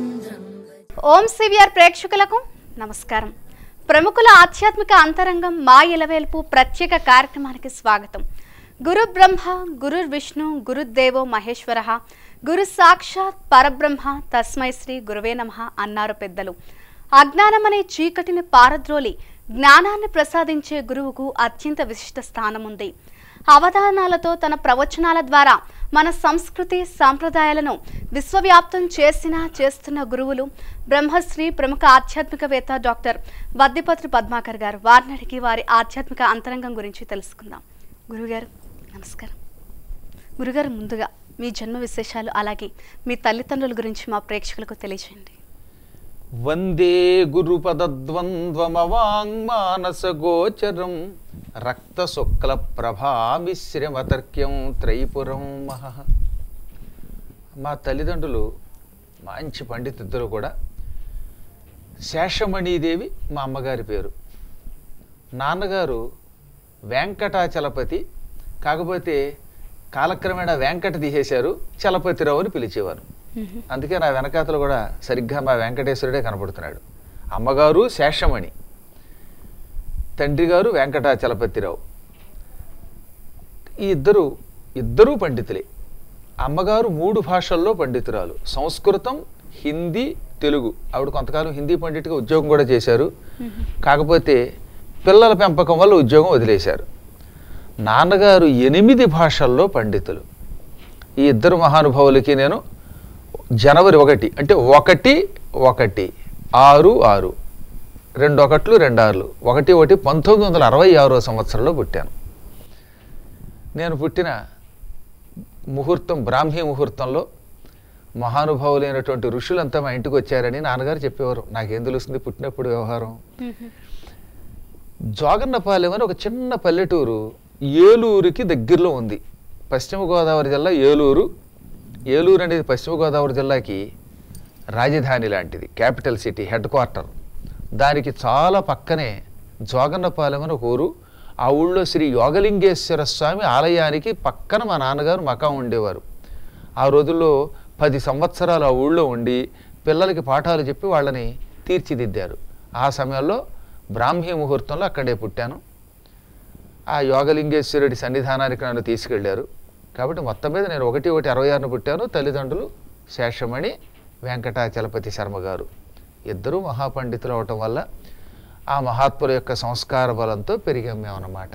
ఓం CVR ప్రేక్షకులకు నమస్కారం ప్రముఖుల ఆధ్యాత్మిక అంతరంగం మా ఇలవేల్పు ప్రత్యేక కార్యక్రమానికి స్వాగతం గురు బ్రహ్మ గురు విష్ణు గురుదేవో మహేశ్వర గురు సాక్షాత్ పరబ్రహ్మ తస్మై శ్రీ గురువే నమ అన్నారు పెద్దలు అజ్ఞానమనే చీకటిని పారద్రోలి జ్ఞానాన్ని ప్రసాదించే గురువుకు అత్యంత విశిష్ట స్థానం ఉంది అవధానాలతో తన ప్రవచనాల ద్వారా మన సంస్కృతి సాంప్రదాయాలను విశ్వవ్యాప్తం చేసిన చేస్తున్న గురువులు బ్రహ్మశ్రీ ప్రముఖ ఆధ్యాత్మికవేత్త డాక్టర్ వద్దిపత్రి పద్మాకర్ గారు వారిని అడిగి వారి ఆధ్యాత్మిక అంతరంగం గురించి తెలుసుకుందాం గురుగారు నమస్కారం గురుగారు ముందుగా మీ జన్మ విశేషాలు అలాగే మీ తల్లిదండ్రుల గురించి మా ప్రేక్షకులకు తెలియజేయండి వందే గురుపదద్వంద్వమవాంగ్మానసగోచరం రక్తశుక్ల ప్రభామిశ్రమతర్క్యం త్రైపురం మహ మా తల్లిదండ్రులు మంచి పండితుద్దరు కూడా శేషమణీదేవి మా అమ్మగారి పేరు నాన్నగారు వెంకటాచలపతి కాకపోతే కాలక్రమేణా వెంకట తీసేశారు చలపతిరావు అని పిలిచేవారు అందుకే నా వెనకాతలు కూడా సరిగ్గా మా వెంకటేశ్వరుడే కనపడుతున్నాడు అమ్మగారు శేషమణి తండ్రి గారు వెంకటాచలపతిరావు ఈ ఇద్దరు ఇద్దరూ పండితులే అమ్మగారు మూడు భాషల్లో పండితురాలు సంస్కృతం హిందీ తెలుగు ఆవిడ కొంతకాలం హిందీ పండిట్గా ఉద్యోగం కూడా చేశారు కాకపోతే పిల్లల పెంపకం వల్ల ఉద్యోగం వదిలేశారు నాన్నగారు ఎనిమిది భాషల్లో పండితులు ఈ ఇద్దరు మహానుభావులకి నేను జనవరి ఒకటి అంటే ఒకటి ఒకటి ఆరు ఆరు రెండు ఒకట్లు రెండు ఆరులు ఒకటి ఒకటి పంతొమ్మిది వందల అరవై ఆరో సంవత్సరంలో పుట్టాను నేను పుట్టిన ముహూర్తం బ్రాహ్మీ ముహూర్తంలో మహానుభావులైనటువంటి ఋషులంతా మా ఇంటికి వచ్చారని నాన్నగారు చెప్పేవారు నాకేం తెలుస్తుంది పుట్టినప్పుడు వ్యవహారం జోగన్నపాలెం అని ఒక చిన్న పల్లెటూరు ఏలూరుకి దగ్గరలో ఉంది పశ్చిమ గోదావరి జిల్లా ఏలూరు ఏలూరు అనేది పశ్చిమ గోదావరి జిల్లాకి రాజధాని లాంటిది క్యాపిటల్ సిటీ హెడ్ క్వార్టర్ దానికి చాలా పక్కనే జోగన్నపాలెం అని ఒక ఊరు ఆ ఊళ్ళో శ్రీ యోగలింగేశ్వర స్వామి ఆలయానికి పక్కన మా నాన్నగారు మకాం ఉండేవారు ఆ రోజుల్లో పది సంవత్సరాలు ఆ ఊళ్ళో ఉండి పిల్లలకి పాఠాలు చెప్పి వాళ్ళని తీర్చిదిద్దారు ఆ సమయంలో బ్రాహ్మీ ముహూర్తంలో అక్కడే పుట్టాను ఆ యోగలింగేశ్వరుడి సన్నిధానానికి నన్ను తీసుకెళ్లారు కాబట్టి మొత్తం మీద నేను ఒకటి ఒకటి అరవై ఆరున పుట్టాను తల్లిదండ్రులు శేషమణి వెంకటాచలపతి శర్మ గారు ఇద్దరూ మహాపండితులు అవటం వల్ల ఆ మహాత్ముల యొక్క సంస్కార బలంతో పెరిగాం మేమన్నమాట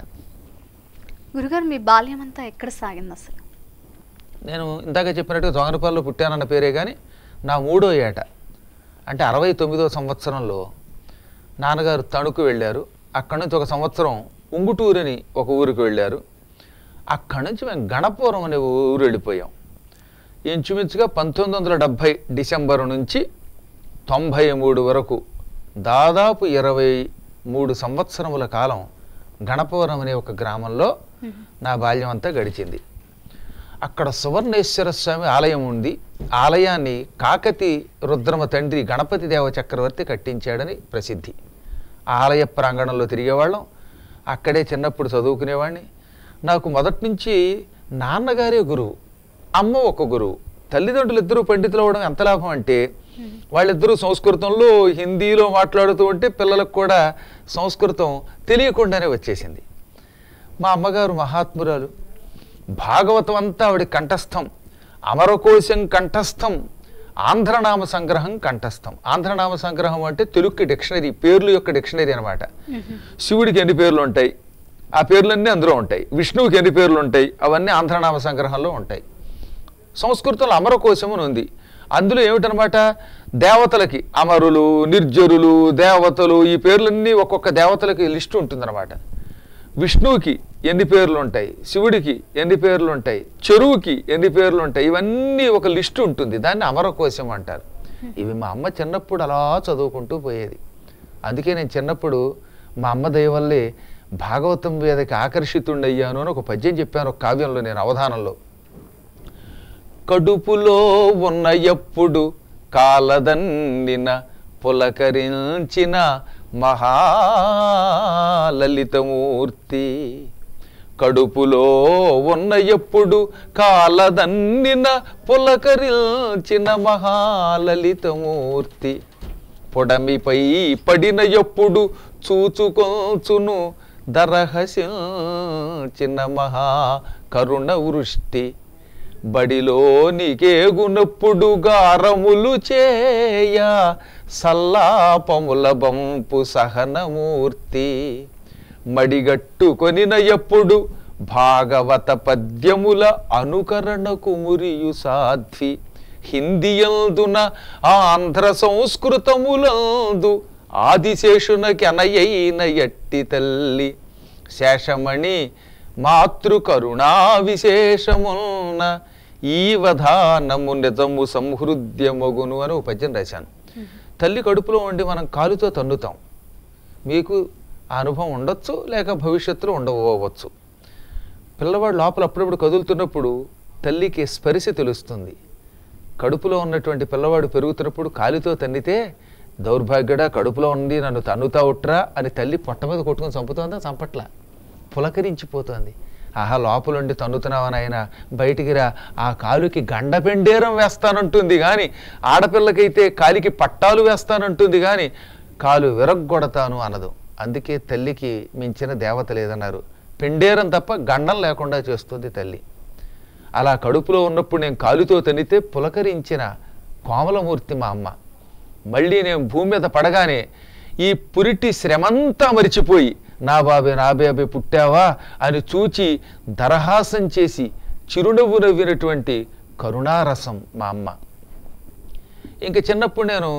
గురుగారు మీ బాల్యం అంతా ఎక్కడ సాగింది అసలు నేను ఇందాక చెప్పినట్టుగా జోగనపల్లిలో పుట్టానన్న పేరే కానీ నా మూడో ఏట అంటే అరవై తొమ్మిదో సంవత్సరంలో నాన్నగారు తణుకు వెళ్ళారు అక్కడి నుంచి ఒక సంవత్సరం ఉంగుటూరు అని ఒక ఊరికి వెళ్ళారు అక్కడి నుంచి మేము గణపురం అనే ఊరు వెళ్ళిపోయాం ఇంచుమించుగా పంతొమ్మిది వందల డెబ్భై డిసెంబర్ నుంచి తొంభై మూడు వరకు దాదాపు ఇరవై మూడు సంవత్సరముల కాలం గణపవరం అనే ఒక గ్రామంలో నా బాల్యం అంతా గడిచింది అక్కడ సువర్ణేశ్వర స్వామి ఆలయం ఉంది ఆలయాన్ని కాకతి రుద్రమ తండ్రి గణపతి దేవ చక్రవర్తి కట్టించాడని ప్రసిద్ధి ఆ ఆలయ ప్రాంగణంలో తిరిగేవాళ్ళం అక్కడే చిన్నప్పుడు చదువుకునేవాడిని నాకు మొదటి నుంచి నాన్నగారే గురువు అమ్మ ఒక గురువు తల్లిదండ్రులు ఇద్దరూ పండితులు అవ్వడం ఎంత లాభం అంటే వాళ్ళిద్దరూ సంస్కృతంలో హిందీలో మాట్లాడుతూ ఉంటే పిల్లలకు కూడా సంస్కృతం తెలియకుండానే వచ్చేసింది మా అమ్మగారు మహాత్మురాలు భాగవతం అంతా ఆవిడ కంఠస్థం అమరకోశం కంఠస్థం ఆంధ్రనామ సంగ్రహం కంఠస్థం ఆంధ్రనామ సంగ్రహం అంటే తెలుగుకి డిక్షనరీ పేర్లు యొక్క డిక్షనరీ అనమాట శివుడికి ఎన్ని పేర్లు ఉంటాయి ఆ పేర్లన్నీ అందులో ఉంటాయి విష్ణువుకి ఎన్ని పేర్లు ఉంటాయి అవన్నీ ఆంధ్రనామ సంగ్రహంలో ఉంటాయి సంస్కృతంలో అమరకోశం అని ఉంది అందులో ఏమిటనమాట దేవతలకి అమరులు నిర్జరులు దేవతలు ఈ పేర్లన్నీ ఒక్కొక్క దేవతలకి లిస్టు ఉంటుందన్నమాట విష్ణువుకి ఎన్ని పేర్లు ఉంటాయి శివుడికి ఎన్ని పేర్లు ఉంటాయి చెరువుకి ఎన్ని పేర్లు ఉంటాయి ఇవన్నీ ఒక లిస్టు ఉంటుంది దాన్ని అమరకోశం అంటారు ఇవి మా అమ్మ చిన్నప్పుడు అలా చదువుకుంటూ పోయేది అందుకే నేను చిన్నప్పుడు మా అమ్మ దయ వల్లే భాగవతం మీదకి ఆకర్షితుండయ్యాను అని ఒక పద్యం చెప్పాను ఒక కావ్యంలో నేను అవధానంలో కడుపులో ఉన్న ఎప్పుడు కాలదన్నిన పులకరించిన మహాలలితమూర్తి కడుపులో ఉన్న ఎప్పుడు కాలదన్నిన పులకరిల్చిన మహాలలితమూర్తి పొడమిపై పడిన ఎప్పుడు చూచుకొంచును దరహసిన మహా కరుణ వృష్టి బడిలోనికేగునప్పుడు గారములు చేయ సల్లాపముల బంపు సహనమూర్తి మడిగట్టుకొనిన ఎప్పుడు భాగవత పద్యముల అనుకరణకు మురియు సాధ్వి హిందియందున ఆంధ్ర సంస్కృతములందు ఆదిశేషునకెనయైన ఎట్టి తల్లి శేషమణి మాతృకరుణా విశేషమున్న ఈ వధానము నిజము సంహృద్యమగును అని ఒక పద్యం రాశాను తల్లి కడుపులో ఉండి మనం కాలుతో తన్నుతాం మీకు ఆ అనుభవం ఉండొచ్చు లేక భవిష్యత్తులో ఉండవచ్చు పిల్లవాడు లోపల అప్పుడప్పుడు కదులుతున్నప్పుడు తల్లికి స్పరిశ తెలుస్తుంది కడుపులో ఉన్నటువంటి పిల్లవాడు పెరుగుతున్నప్పుడు కాలితో తన్నితే దౌర్భాగ్యుడా కడుపులో ఉండి నన్ను తన్నుతా ఉట్రా అని తల్లి పొట్ట మీద కొట్టుకొని చంపుతోందా చంపట్ల పులకరించిపోతోంది ఆహా లోపలుండి తన్నుతున్నావని ఆయన బయటికి రా ఆ కాలుకి గండపెండేరం వేస్తానంటుంది కానీ ఆడపిల్లకైతే కాలికి పట్టాలు వేస్తానంటుంది కానీ కాలు విరగ్గొడతాను అనదు అందుకే తల్లికి మించిన దేవత లేదన్నారు పెండేరం తప్ప గండం లేకుండా చేస్తుంది తల్లి అలా కడుపులో ఉన్నప్పుడు నేను కాలుతో తన్నితే పులకరించిన కోమలమూర్తి మా అమ్మ మళ్ళీ నేను భూమి మీద పడగానే ఈ పురిటి శ్రమంతా మరిచిపోయి నా బాబే నా బాబే పుట్టావా అని చూచి దరహాసం చేసి చిరునవ్వు నవ్వినటువంటి కరుణారసం మా అమ్మ ఇంక చిన్నప్పుడు నేను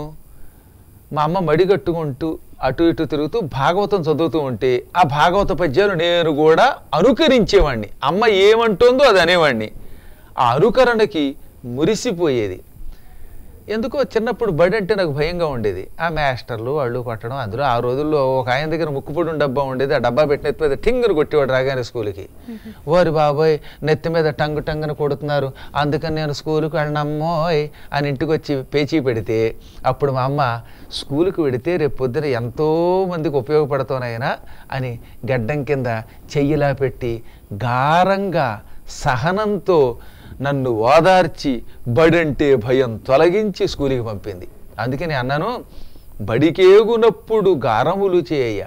మా అమ్మ మడిగట్టుకుంటూ అటు ఇటు తిరుగుతూ భాగవతం చదువుతూ ఉంటే ఆ భాగవత పద్యాలు నేను కూడా అనుకరించేవాడిని అమ్మ ఏమంటుందో అది అనేవాడిని ఆ అనుకరణకి మురిసిపోయేది ఎందుకో చిన్నప్పుడు బడి అంటే నాకు భయంగా ఉండేది ఆ మాస్టర్లు వాళ్ళు కొట్టడం అందులో ఆ రోజుల్లో ఒక ఆయన దగ్గర ముక్కుపొడి డబ్బా ఉండేది ఆ డబ్బా పెట్టిన ఎత్తి మీద టింగర్ కొట్టేవాడు రాగానే స్కూల్కి ఓరి బాబోయ్ నెత్తి మీద టంగు టంగున కొడుతున్నారు అందుకని నేను స్కూల్కి వెళ్ళనమ్మోయ్ అని ఇంటికి వచ్చి పేచీ పెడితే అప్పుడు మా అమ్మ స్కూల్కి వెడితే రేపు పొద్దున ఎంతో మందికి ఉపయోగపడతానైనా అని గడ్డం కింద చెయ్యిలా పెట్టి గారంగా సహనంతో నన్ను ఓదార్చి బడంటే భయం తొలగించి స్కూల్కి పంపింది అందుకే నేను అన్నాను బడికేగునప్పుడు గారములు చేయ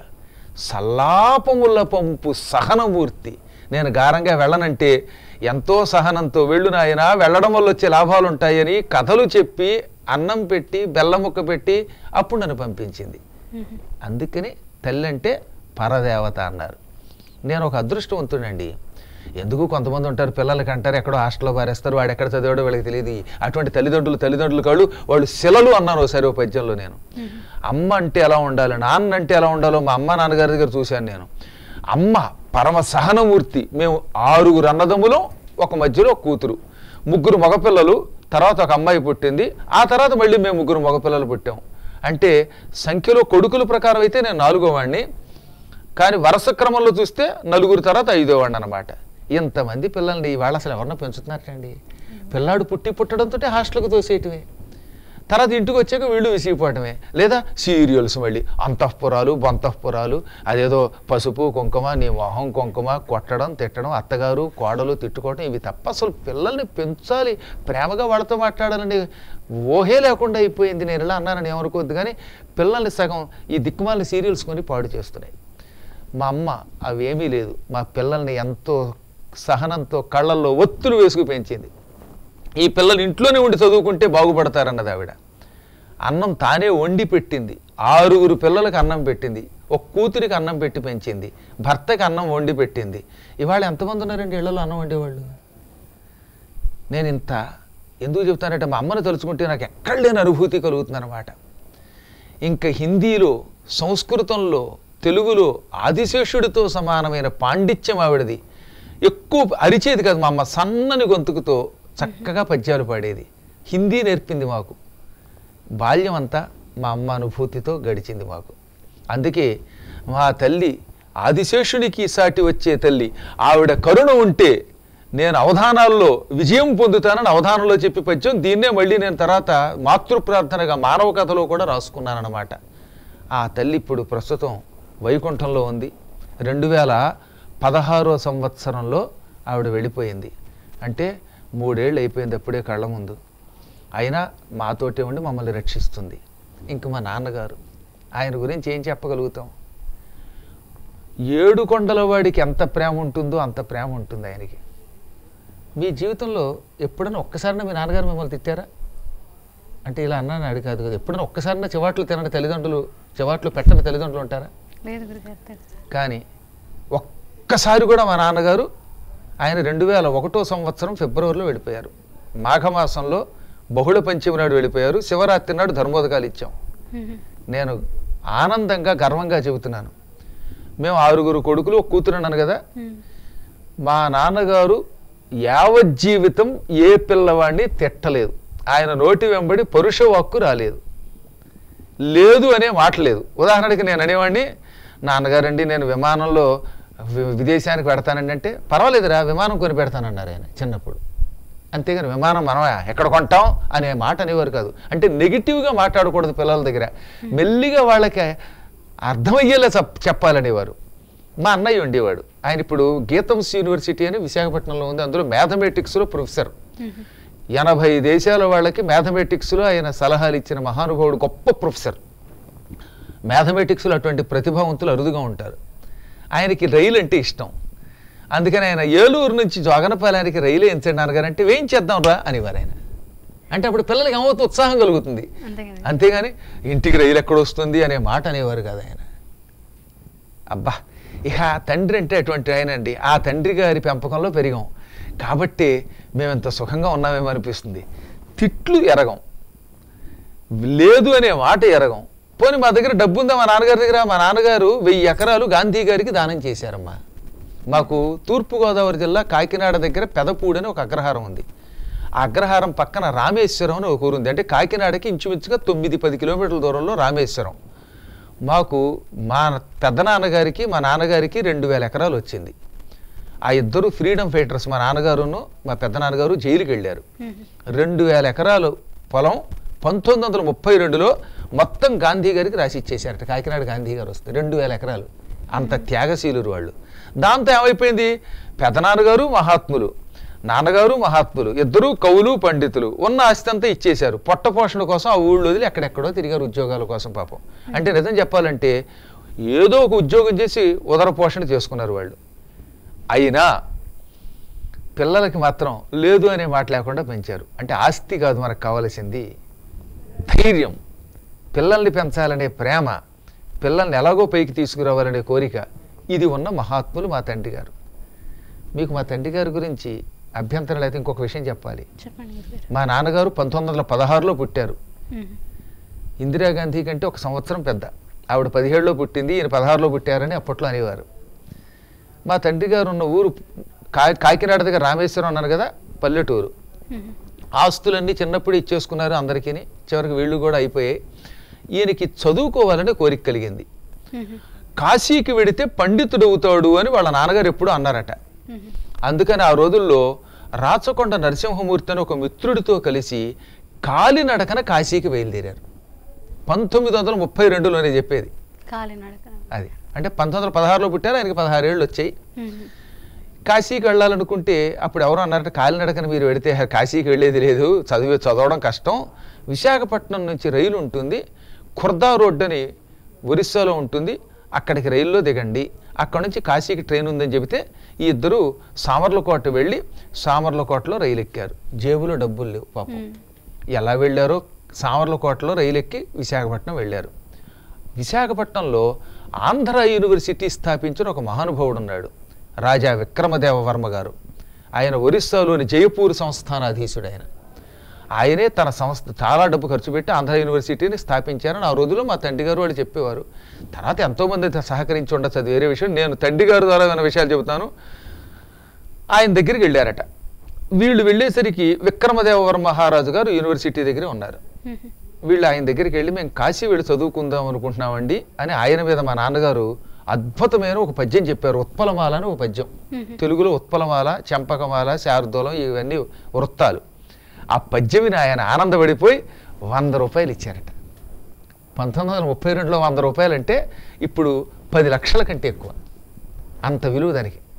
సల్లాపముల పంపు సహనమూర్తి నేను గారంగా వెళ్ళనంటే ఎంతో సహనంతో వెళ్ళు నాయనా వెళ్ళడం వల్ల వచ్చే లాభాలు ఉంటాయని కథలు చెప్పి అన్నం పెట్టి బెల్లం ముక్క పెట్టి అప్పుడు నన్ను పంపించింది అందుకని తల్లి అంటే పరదేవత అన్నారు నేను ఒక అదృష్టవంతుడండి ఎందుకు కొంతమంది ఉంటారు పిల్లలకి అంటారు ఎక్కడో హాస్టల్లో పారేస్తారు వాడు ఎక్కడ చదివాడో వాళ్ళకి తెలియదు అటువంటి తల్లిదండ్రులు తల్లిదండ్రులు కాళ్ళు వాళ్ళు శిలలు అన్నారు ఒకసారి ఓ పద్యంలో నేను అమ్మ అంటే ఎలా ఉండాలి నాన్న అంటే ఎలా ఉండాలో మా అమ్మ నాన్నగారి దగ్గర చూశాను నేను అమ్మ పరమ సహనమూర్తి మేము ఆరుగురు అన్నదమ్ములు ఒక మధ్యలో ఒక కూతురు ముగ్గురు మగపిల్లలు తర్వాత ఒక అమ్మాయి పుట్టింది ఆ తర్వాత మళ్ళీ మేము ముగ్గురు మగపిల్లలు పుట్టాం అంటే సంఖ్యలో కొడుకుల ప్రకారం అయితే నేను నాలుగో వాడిని కానీ వరుస క్రమంలో చూస్తే నలుగురు తర్వాత ఐదో వాడిని అనమాట ఇంతమంది పిల్లల్ని ఇవాళ అసలు ఎవరన్నా పెంచుతున్నారండి పిల్లాడు పుట్టి పుట్టడంతో హాస్టల్కి తోసేయటమే తర్వాత ఇంటికి వచ్చాక వీళ్ళు విసిగిపోవటమే లేదా సీరియల్స్ మళ్ళీ అంతఃపురాలు బంతఃపురాలు అదేదో పసుపు కుంకుమ నీ మొహం కుంకుమ కొట్టడం తిట్టడం అత్తగారు కోడలు తిట్టుకోవడం ఇవి తప్ప అసలు పిల్లల్ని పెంచాలి ప్రేమగా వాళ్ళతో మాట్లాడాలని ఊహే లేకుండా అయిపోయింది నేను ఇలా అన్నానని ఏమనుకోవద్దు కానీ పిల్లల్ని సగం ఈ దిక్కుమాలిన సీరియల్స్ కొని పాడు చేస్తున్నాయి మా అమ్మ అవేమీ లేదు మా పిల్లల్ని ఎంతో సహనంతో కళ్ళల్లో ఒత్తులు వేసుకు పెంచింది ఈ పిల్లలు ఇంట్లోనే ఉండి చదువుకుంటే బాగుపడతారన్నది ఆవిడ అన్నం తానే వండి పెట్టింది ఆరుగురు పిల్లలకు అన్నం పెట్టింది ఒక కూతురికి అన్నం పెట్టి పెంచింది భర్తకి అన్నం వండి పెట్టింది ఇవాళ ఎంతమంది ఉన్నారండి ఇళ్లలో అన్నం వండేవాళ్ళు నేను ఇంత ఎందుకు చెప్తానంటే మా అమ్మని తలుచుకుంటే నాకు ఎక్కడ లేని అనుభూతి కలుగుతుందన్నమాట ఇంకా హిందీలో సంస్కృతంలో తెలుగులో ఆదిశేషుడితో సమానమైన పాండిత్యం ఆవిడది ఎక్కువ అరిచేది కాదు మా అమ్మ సన్నని గొంతుకుతో చక్కగా పద్యాలు పాడేది హిందీ నేర్పింది మాకు బాల్యం అంతా మా అమ్మ అనుభూతితో గడిచింది మాకు అందుకే మా తల్లి ఆదిశేషునికి సాటి వచ్చే తల్లి ఆవిడ కరుణ ఉంటే నేను అవధానాల్లో విజయం పొందుతానని అవధానంలో చెప్పి పద్యం దీన్నే మళ్ళీ నేను తర్వాత మాతృ ప్రార్థనగా మానవ కథలో కూడా రాసుకున్నానన్నమాట ఆ తల్లి ఇప్పుడు ప్రస్తుతం వైకుంఠంలో ఉంది రెండు వేల పదహారో సంవత్సరంలో ఆవిడ వెళ్ళిపోయింది అంటే మూడేళ్ళు అయిపోయింది అప్పుడే కళ్ళ ముందు అయినా మాతోటే ఉండి మమ్మల్ని రక్షిస్తుంది ఇంక మా నాన్నగారు ఆయన గురించి ఏం చెప్పగలుగుతాం ఏడు కొండల వాడికి ఎంత ప్రేమ ఉంటుందో అంత ప్రేమ ఉంటుంది ఆయనకి మీ జీవితంలో ఎప్పుడైనా ఒక్కసారైనా మీ నాన్నగారు మిమ్మల్ని తిట్టారా అంటే ఇలా అన్నాను అడి కాదు కదా ఎప్పుడైనా ఒక్కసారైనా చివాట్లు తినని తల్లిదండ్రులు చివాట్లు పెట్టని తల్లిదండ్రులు ఉంటారా లేదు గురుగారు తెలుసు కానీ ఒక్కసారి కూడా మా నాన్నగారు ఆయన రెండు వేల ఒకటో సంవత్సరం ఫిబ్రవరిలో వెళ్ళిపోయారు మాఘమాసంలో బహుళ పంచమి నాడు వెళ్ళిపోయారు శివరాత్రి నాడు ధర్మోదకాలు ఇచ్చాం మ్మ్. నేను ఆనందంగా గర్వంగా చెబుతున్నాను మేము ఆరుగురు కొడుకులు ఒక కూతురు అన్నాను కదా మ్మ్. మా నాన్నగారు యావజ్జీవితం ఏ పిల్లవాడిని తిట్టలేదు ఆయన నోటి వెంబడి పరుష వాక్కు రాలేదు లేదు అనే మాట లేదు ఉదాహరణకి నేను అనేవాడిని నాన్నగారండి నేను విమానంలో వి- విదేశానికి పెడతానండి అంటే పర్వాలేదురా విమానం కొని పెడతానన్నారు ఆయన చిన్నప్పుడు అంతేగాని విమానం మనమే ఎక్కడ కొంటాం అనే మాట అనేవారు కాదు అంటే నెగిటివ్గా మాట్లాడకూడదు పిల్లల దగ్గర మెల్లిగా వాళ్ళకి అర్థమయ్యేలా చెప్ చెప్పాలనేవారు మా అన్నయ్య ఉండేవాడు ఆయన ఇప్పుడు గీతమ్స్ యూనివర్సిటీ అని విశాఖపట్నంలో ఉంది అందులో మ్యాథమెటిక్స్లో ప్రొఫెసర్ మ్మ్. ఎనభై దేశాల వాళ్ళకి మ్యాథమెటిక్స్లో ఆయన సలహాలు ఇచ్చిన మహానుభావుడు గొప్ప ప్రొఫెసర్ మ్యాథమెటిక్స్లో అటువంటి ప్రతిభావంతులు అరుదుగా ఉంటారు ఆయనకి రైలు అంటే ఇష్టం అందుకని ఆయన ఏలూరు నుంచి జోగనపాలెనికి రైలు ఎంచండి అనగారంటే వేయించేద్దాం రా అనేవారు ఆయన అంటే అప్పుడు పిల్లలకి ఏమవుతుంది ఉత్సాహం కలుగుతుంది అంతే కదా అంతేగాని ఇంటికి రైలు ఎక్కడ వస్తుంది అనే మాట అనేవారు కాదు ఆయన అబ్బా ఇక తండ్రి అంటే అటువంటి ఆయనండి ఆ తండ్రి గారి పెంపకంలో పెరిగాం కాబట్టి మేము ఎంత సుఖంగా ఉన్నామేమో అనిపిస్తుంది తిట్లు ఎరగం లేదు అనే మాట ఎరగం పోనీ మా దగ్గర డబ్బు ఉందా మా నాన్నగారి దగ్గర మా నాన్నగారు వెయ్యి ఎకరాలు గాంధీ గారికి దానం చేశారమ్మా మాకు తూర్పుగోదావరి జిల్లా కాకినాడ దగ్గర పెదపూడి అని ఒక అగ్రహారం ఉంది ఆ అగ్రహారం పక్కన రామేశ్వరం అని ఒక ఊరు ఉంది అంటే కాకినాడకి ఇంచుమించుగా తొమ్మిది పది కిలోమీటర్ల దూరంలో రామేశ్వరం మాకు మా పెద్దనాన్నగారికి మా నాన్నగారికి రెండు వేల ఎకరాలు వచ్చింది ఆ ఇద్దరు ఫ్రీడమ్ ఫైటర్స్ మా నాన్నగారును మా పెద్దనాన్నగారు జైలుకి వెళ్ళారు మ్మ్. రెండు వేల ఎకరాలు పొలం పంతొమ్మిది వందల ముప్పై రెండులో మొత్తం గాంధీ గారికి రాసి ఇచ్చేశారట కాకినాడ గాంధీ గారు వస్తే రెండు వేల ఎకరాలు అంత త్యాగశీలురు వాళ్ళు దాంతో ఏమైపోయింది పెదనాన్నగారు మహాత్ములు నాన్నగారు మహాత్ములు ఇద్దరు కవులు పండితులు ఉన్న ఆస్తి అంతా ఇచ్చేశారు పొట్ట పోషణ కోసం ఆ ఊళ్ళో వదిలి ఎక్కడెక్కడో తిరిగారు ఉద్యోగాల కోసం పాపం అంటే నిజం చెప్పాలంటే ఏదో ఒక ఉద్యోగం చేసి ఉదర పోషణ చేసుకున్నారు వాళ్ళు అయినా పిల్లలకి మాత్రం లేదు అనే మాట లేకుండా పెంచారు అంటే ఆస్తి కాదు మనకు కావలసింది ధైర్యం పిల్లల్ని పెంచాలనే ప్రేమ పిల్లల్ని ఎలాగో పైకి తీసుకురావాలనే కోరిక ఇది ఉన్న మహాత్ములు మా తండ్రి గారు మీకు మా తండ్రి గారి గురించి అభ్యంతరం అయితే ఇంకొక విషయం చెప్పాలి చెప్పండి గురుగారు మా నాన్నగారు పంతొమ్మిది వందల పదహారులో పుట్టారు మ్మ్. ఇందిరాగాంధీ కంటే ఒక సంవత్సరం పెద్ద ఆవిడ పదిహేడులో పుట్టింది ఈయన పదహారులో పుట్టారని అప్పట్లో అనేవారు మా తండ్రి గారు ఉన్న ఊరు కా కాకినాడ దగ్గర రామేశ్వరం అన్నారు కదా పల్లెటూరు మ్మ్. ఆస్తులన్నీ చిన్నప్పుడు ఇచ్చేసుకున్నారు అందరికీ చివరికి వీళ్ళు కూడా అయిపోయాయి ఈయనకి చదువుకోవాలనే కోరిక కలిగింది మ్మ్. కాశీకి వెడితే పండితుడు అవుతాడు అని వాళ్ళ నాన్నగారు ఎప్పుడూ అన్నారట మ్మ్. అందుకని ఆ రోజుల్లో రాచకొండ నరసింహమూర్తి అని ఒక మిత్రుడితో కలిసి కాలినడకన కాశీకి బయలుదేరారు పంతొమ్మిది వందల ముప్పై రెండులోనే చెప్పేది కాలినడక అది అంటే పంతొమ్మిది వందల పదహారులో పుట్టారు ఆయనకి పదహారేళ్ళు వచ్చాయి మ్మ్. కాశీకి వెళ్ళాలనుకుంటే అప్పుడు ఎవరు అన్నారంటే కాలినడకన మీరు వెడితే "హ, కాశీకి వెళ్ళేది లేదు చదివే చదవడం కష్టం విశాఖపట్నం నుంచి రైలు ఉంటుంది ఖుర్దా రోడ్డు అని ఒరిస్సాలో ఉంటుంది అక్కడికి రైల్లో దిగండి అక్కడ నుంచి కాశీకి ట్రైన్ ఉందని చెబితే ఈ ఇద్దరు సామర్లకోట వెళ్ళి సామర్లకోటలో రైలు ఎక్కారు జేబులో డబ్బులు లేవు పాపం మ్మ్. ఎలా వెళ్ళారో సామర్లకోటలో రైలు ఎక్కి విశాఖపట్నం వెళ్ళారు విశాఖపట్నంలో ఆంధ్ర యూనివర్సిటీ స్థాపించిన ఒక మహానుభావుడు ఉన్నాడు రాజా విక్రమదేవ వర్మ గారు ఆయన ఒరిస్సాలోని జయపూర్ సంస్థానాధీశుడు ఆయన ఆయనే తన సంస్థ చాలా డబ్బు ఖర్చు పెట్టి ఆంధ్ర యూనివర్సిటీని స్థాపించారని ఆ రోజుల్లో మా తండ్రి గారు వాళ్ళు చెప్పేవారు తర్వాత ఎంతోమంది అయితే సహకరించి ఉండొచ్చు అది వేరే విషయం నేను తండ్రి గారి ద్వారా విన్న విషయాలు చెబుతాను ఆయన దగ్గరికి వెళ్ళారట వీళ్ళు వెళ్ళేసరికి విక్రమదేవవర మహారాజు గారు యూనివర్సిటీ దగ్గరే ఉన్నారు మ్మ్. వీళ్ళు ఆయన దగ్గరికి వెళ్ళి మేము కాశీ వెళ్ళి చదువుకుందాం అనుకుంటున్నామండి అని ఆయన మీద మా నాన్నగారు అద్భుతమైన ఒక పద్యం చెప్పారు ఉత్పలమాల అని ఒక పద్యం మ్మ్. తెలుగులో ఉత్పలమాల చంపకమాల శారదూలం ఇవన్నీ వృత్తాలు ఆ పద్యం విని ఆయన ఆనందపడిపోయి వంద రూపాయలు ఇచ్చారట పంతొమ్మిది వందల ముప్పై రెండులో వంద రూపాయలు అంటే ఇప్పుడు పది లక్షల కంటే ఎక్కువ అంత విలువ దానికి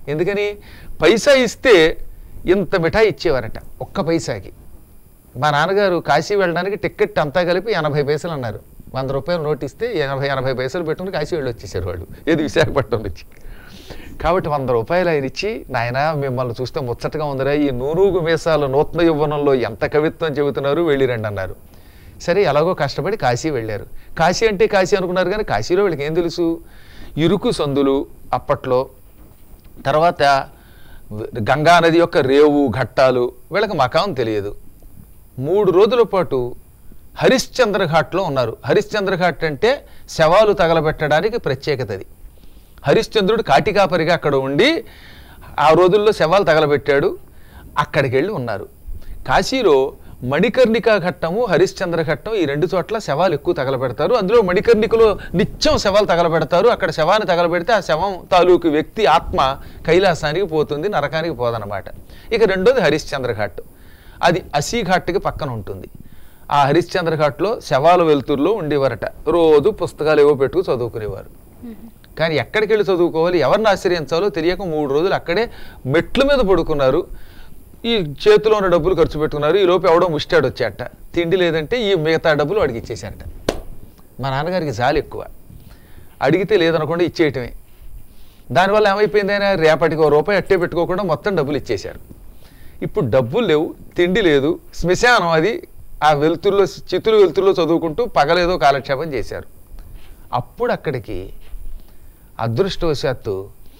ఎందుకని పైసా ఇస్తే ఇంత మిఠాయి ఇచ్చేవారట ఒక్క పైసాకి మా నాన్నగారు కాశీ వెళ్ళడానికి టికెట్ అంతా కలిపి ఎనభై పైసలు అన్నారు వంద రూపాయలు నోట్ ఇస్తే ఎనభై ఎనభై పైసలు పెట్టుకుని కాశీ వెళ్ళి వచ్చేసారు వాళ్ళు ఏది విశాఖపట్నం నుంచి కాబట్టి వంద రూపాయలు ఆయన ఇచ్చి నాయన మిమ్మల్ని చూస్తే ముచ్చటగా ఉందిరా ఈ నూనూగు మీసాల నూతన యవ్వనంలో ఎంత కవిత్వం చెబుతున్నారు వెళ్ళిరండి అన్నారు సరే ఎలాగో కష్టపడి కాశీ వెళ్ళారు కాశీ అంటే కాశీ అనుకున్నారు కానీ కాశీలో వీళ్ళకి ఏం తెలుసు ఇరుకు సందులు అప్పట్లో తర్వాత గంగా నది యొక్క రేవు ఘట్టాలు వీళ్ళకి మకాం తెలియదు మూడు రోజుల పాటు హరిశ్చంద్ర ఘాట్లో ఉన్నారు హరిశ్చంద్ర ఘాట్ అంటే శవాలు తగలబెట్టడానికి ప్రత్యేకత అది హరిశ్చంద్రుడు కాటికాపరిగా అక్కడ ఉండి ఆ రోజుల్లో శవాలు తగలబెట్టాడు అక్కడికి వెళ్ళి ఉన్నారు కాశీలో మణికర్ణికా ఘట్టము హరిశ్చంద్ర ఘట్టం ఈ రెండు చోట్ల శవాలు ఎక్కువ తగలబెడతారు అందులో మణికర్ణికలో నిత్యం శవాలు తగలబెడతారు అక్కడ శవాన్ని తగలబెడితే ఆ శవం తాలూకు వ్యక్తి ఆత్మ కైలాసానికి పోతుంది నరకానికి పోదన్నమాట ఇక రెండోది హరిశ్చంద్ర ఘాట్ అది అసీ ఘాట్కి పక్కన ఉంటుంది ఆ హరిశ్చంద్ర ఘాట్లో శవాల వెలుతురులో ఉండేవారట రోజు పుస్తకాలు ఏవో పెట్టుకు చదువుకునేవారు కానీ ఎక్కడికి వెళ్ళి చదువుకోవాలి ఎవరిని ఆశ్రయించాలో తెలియక మూడు రోజులు అక్కడే మెట్ల మీద పడుకున్నారు ఈ చేతిలో ఉన్న డబ్బులు ఖర్చు పెట్టుకున్నారు ఈ లోపు ఎవడో ముష్టాడు వచ్చాట తిండి లేదంటే ఈ మిగతా డబ్బులు వాడికి ఇచ్చేశారట మా నాన్నగారికి జాలి ఎక్కువ అడిగితే లేదనకుండా ఇచ్చేయటమే దానివల్ల ఏమైపోయింది ఆయన రేపటికి ఓ రూపాయి అట్టే పెట్టుకోకుండా మొత్తం డబ్బులు ఇచ్చేశారు ఇప్పుడు డబ్బులు లేవు తిండి లేదు శ్మశానం అది ఆ వెలుతురులో చితులు వెలుతురులో చదువుకుంటూ పగలేదో కాలక్షేపం చేశారు అప్పుడు అక్కడికి అదృష్టవశాత్తు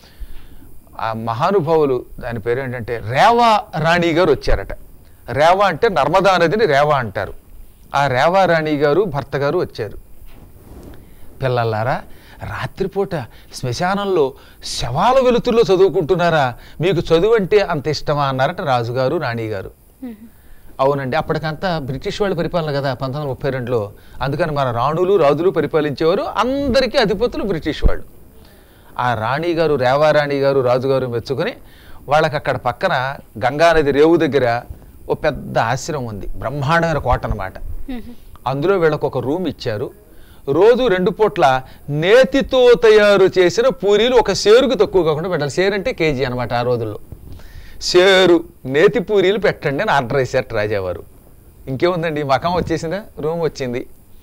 ఆ మహానుభావులు దాని పేరు ఏంటంటే రేవా రాణి గారు వచ్చారట రేవా అంటే నర్మదా నదిని రేవా అంటారు ఆ రేవా రాణి గారు భర్త గారు వచ్చారు పిల్లలారా రాత్రిపూట శ్మశానంలో శవాల వెలుతుల్లో చదువుకుంటున్నారా మీకు చదువు అంటే అంత ఇష్టమా అన్నారట రాజుగారు రాణిగారు అవునండి అప్పటికంతా బ్రిటిష్ వాళ్ళు పరిపాలన కదా పంతొమ్మిది వందల ముప్పై రెండులో అందుకని మన రాణులు రాజులు పరిపాలించేవారు అందరికీ అధిపతులు బ్రిటిష్ వాళ్ళు ఆ రాణి గారు రేవారాణి గారు రాజుగారు మెచ్చుకొని వాళ్ళకి అక్కడ పక్కన గంగానది రేవు దగ్గర ఓ పెద్ద ఆశ్రమం ఉంది బ్రహ్మాండమైన కోట అన్నమాట అందులో వీళ్ళకు ఒక రూమ్ ఇచ్చారు రోజు రెండు పూట్ల నేతితో తయారు చేసిన పూరీలు ఒక సేరుకు తక్కువ కాకుండా పెట్టాలి సేరు అంటే కేజీ అనమాట ఆ రోజుల్లో సేరు నేతి పూరీలు పెట్టండి అని ఆర్డర్ చేశారట రాజావారు ఇంకేముందండి మకం వచ్చేసిందా రూమ్ వచ్చింది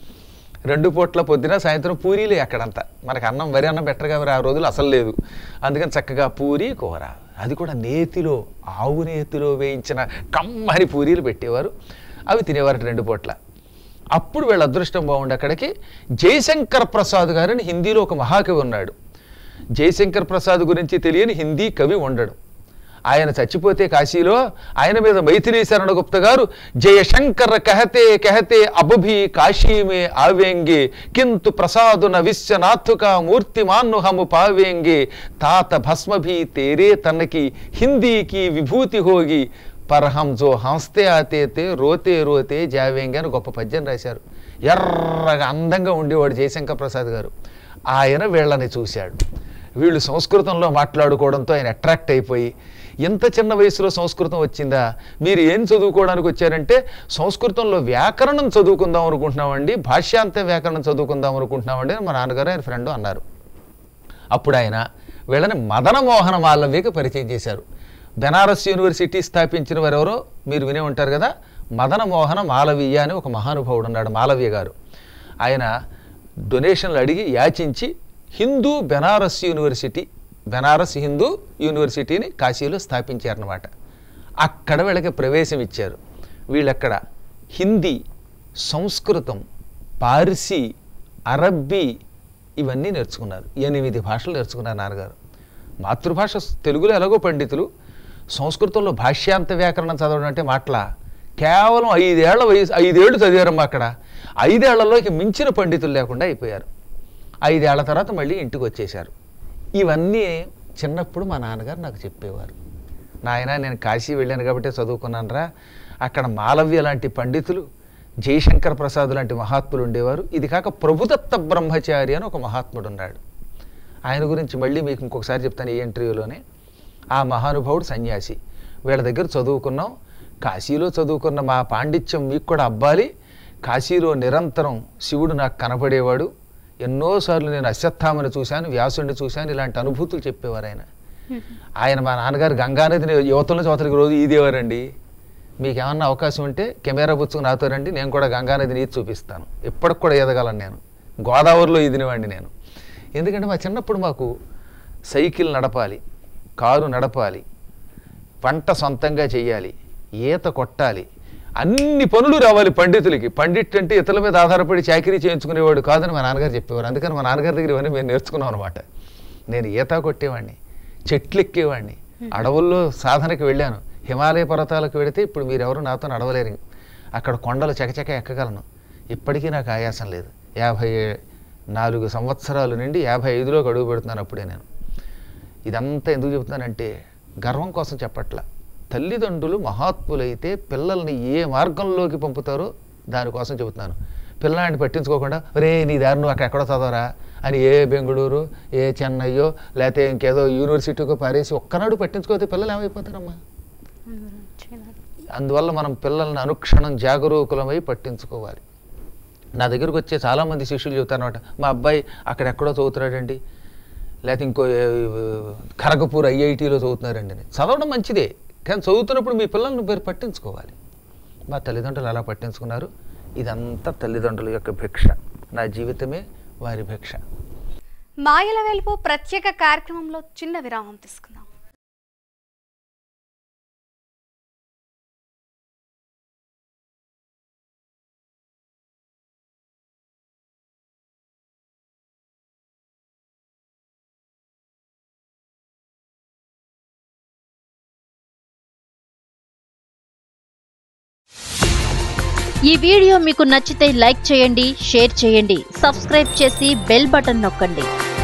రెండు పూట్ల పొద్దున సాయంత్రం పూరీలే అక్కడంతా మనకి అన్నం వరి అన్నం పెట్టరు కాబట్టి ఆ రోజులు అసలు లేదు అందుకని చక్కగా పూరి కూర అది కూడా నేతిలో ఆవు నేతిలో వేయించిన కమ్మని పూరీలు పెట్టేవారు అవి తినేవారు రెండు పూట్ల అప్పుడు వీళ్ళ అదృష్టం బాగుండి అక్కడికి జయశంకర్ ప్రసాద్ గారని హిందీలో ఒక మహాకవి ఉన్నాడు జయశంకర్ ప్రసాద్ గురించి తెలియని హిందీ కవి ఉండడు ఆయన చచ్చిపోతే కాశీలో ఆయన మీద మైథిలీ శరణ గుప్త గారు జయశంకర్ కహతే కహతే అబుభి కాశీ మే ఆవేంగే కింతు ప్రసాదున విశ్వనాథుక మూర్తిమాన్ను హము పావేంగే తాత భస్మభి తేరే తనకి హిందీకి విభూతి హోగి పర్హం జో హంస్తే ఆతేతే రోతే రోతే జావేంగే అని గొప్ప పద్యం రాశారు ఎర్రగా అందంగా ఉండేవాడు జయశంకర్ ప్రసాద్ గారు ఆయన వీళ్ళని చూశాడు వీళ్ళు సంస్కృతంలో మాట్లాడుకోవడంతో ఆయన అట్రాక్ట్ అయిపోయి ఇంత చిన్న వయసులో సంస్కృతం వచ్చిందా మీరు ఏం చదువుకోవడానికి వచ్చారంటే సంస్కృతంలో వ్యాకరణం చదువుకుందాం అనుకుంటున్నామండి భాష్యాంత వ్యాకరణం చదువుకుందాం అనుకుంటున్నామండి అని మా నాన్నగారు ఆయన ఫ్రెండ్ అన్నారు అప్పుడు ఆయన వీళ్ళని మదన మోహన మాలవ్యకి పరిచయం చేశారు బెనారస్ యూనివర్సిటీ స్థాపించిన వారెవరో మీరు వినే ఉంటారు కదా మదన మోహన మాలవీయ అని ఒక మహానుభావుడు ఉన్నాడు మాలవీయ గారు ఆయన డొనేషన్లు అడిగి యాచించి Hindu Benaras university Benaras Hindu యూనివర్సిటీని కాశీలో స్థాపించారనమాట అక్కడ వీళ్ళకి ప్రవేశం ఇచ్చారు వీళ్ళక్కడ హిందీ సంస్కృతం పార్సీ అరబ్బీ ఇవన్నీ నేర్చుకున్నారు ఎనిమిది భాషలు నేర్చుకున్నారు నాన్నగారు మాతృభాష తెలుగులో ఎలాగో పండితులు సంస్కృతంలో భాష్యాంత వ్యాకరణం చదవడం అంటే మాటల కేవలం ఐదేళ్ల వయసు ఐదేళ్లు చదివారమ్మా అక్కడ ఐదేళ్లలోకి మించిన పండితులు లేకుండా అయిపోయారు ఐదేళ్ల తర్వాత మళ్ళీ ఇంటికి వచ్చేశారు ఇవన్నీ చిన్నప్పుడు మా నాన్నగారు నాకు చెప్పేవారు నాయన నేను కాశీ వెళ్ళాను కాబట్టి చదువుకున్నానురా అక్కడ మాలవ్య లాంటి పండితులు జయశంకర్ ప్రసాద్ లాంటి మహాత్ములు ఉండేవారు ఇది కాక ప్రభుదత్త బ్రహ్మచారి అని ఒక మహాత్ముడు ఉన్నాడు ఆయన గురించి మళ్ళీ మీకు ఇంకొకసారి చెప్తాను ఈ ఇంటర్వ్యూలోనే ఆ మహానుభావుడు సన్యాసి వీళ్ళ దగ్గర చదువుకున్నాం కాశీలో చదువుకున్న మా పాండిత్యం మీకు కూడా అబ్బాలి కాశీలో నిరంతరం శివుడు నాకు కనపడేవాడు ఎన్నోసార్లు నేను అశ్వత్థామని చూశాను వ్యాసుడిని చూశాను ఇలాంటి అనుభూతులు చెప్పేవారు ఆయన ఆయన మా నాన్నగారు గంగానదిని యువతల నుంచి అవతలికి రోజు ఈదేవారండి మీకు ఏమన్నా అవకాశం ఉంటే కెమెరా పుచ్చుకుని నాతో రండి నేను కూడా గంగానదిని ఈది చూపిస్తాను ఇప్పటికి కూడా ఈదగలను నేను గోదావరిలో ఈదినవాడిని నేను ఎందుకంటే మా చిన్నప్పుడు మాకు సైకిల్ నడపాలి కారు నడపాలి పంట సొంతంగా చెయ్యాలి ఈత కొట్టాలి అన్ని పనులు రావాలి పండితులకి పండిట్ అంటే ఇతరుల మీద ఆధారపడి చాకరీ చేయించుకునేవాడు కాదని మా నాన్నగారు చెప్పేవారు అందుకని మా నాన్నగారి దగ్గర ఇవన్నీ మేము నేర్చుకున్నాం అనమాట నేను ఈత కొట్టేవాడిని చెట్లు ఎక్కేవాడిని అడవుల్లో సాధనకి వెళ్ళాను హిమాలయ పర్వతాలకు వెళితే ఇప్పుడు మీరెవరు నాతో నడవలేరు అక్కడ కొండలు చకచక ఎక్కగలను ఇప్పటికీ నాకు ఆయాసం లేదు యాభై నాలుగు సంవత్సరాల నుండి యాభై ఐదులోకి అడుగు పెడుతున్నాను అప్పుడే నేను ఇదంతా ఎందుకు చెబుతున్నానంటే గర్వం కోసం చెప్పట్లా తల్లిదండ్రులు మహాత్ములైతే పిల్లల్ని ఏ మార్గంలోకి పంపుతారో దానికోసం చెబుతున్నాను పిల్లాడిని పట్టించుకోకుండా రే నీ దారి నువ్వు అక్కడ ఎక్కడో చదవరా అని ఏ బెంగళూరు ఏ చెన్నయ్యో లేకపోతే ఇంకేదో యూనివర్సిటీకో పారేసి ఒక్కనాడు పట్టించుకోతే పిల్లలు ఏమైపోతారమ్మా అందువల్ల మనం పిల్లల్ని అనుక్షణం జాగరూకులమై పట్టించుకోవాలి నా దగ్గరకు వచ్చే చాలామంది శిష్యులు చెబుతారనమాట మా అబ్బాయి అక్కడెక్కడో చదువుతున్నాడండి లేకపోతే ఇంకో ఏ, ఖరగపూర్ ఐఐటీలో చదువుతున్నారండి అని. చదవడం మంచిదే కానీ చదువుతున్నప్పుడు మీ పిల్లల్ని మీరు పట్టించుకోవాలి మా తల్లిదండ్రులు అలా పట్టించుకున్నారు ఇదంతా తల్లిదండ్రుల యొక్క భిక్ష నా జీవితమే వారి భిక్ష మాయల వెలుపు ప్రత్యేక కార్యక్రమంలో చిన్న విరామం తీసుకుందాం ఈ వీడియో మీకు నచ్చితే లైక్ చేయండి షేర్ చేయండి సబ్స్క్రైబ్ చేసి బెల్ బటన్ నొక్కండి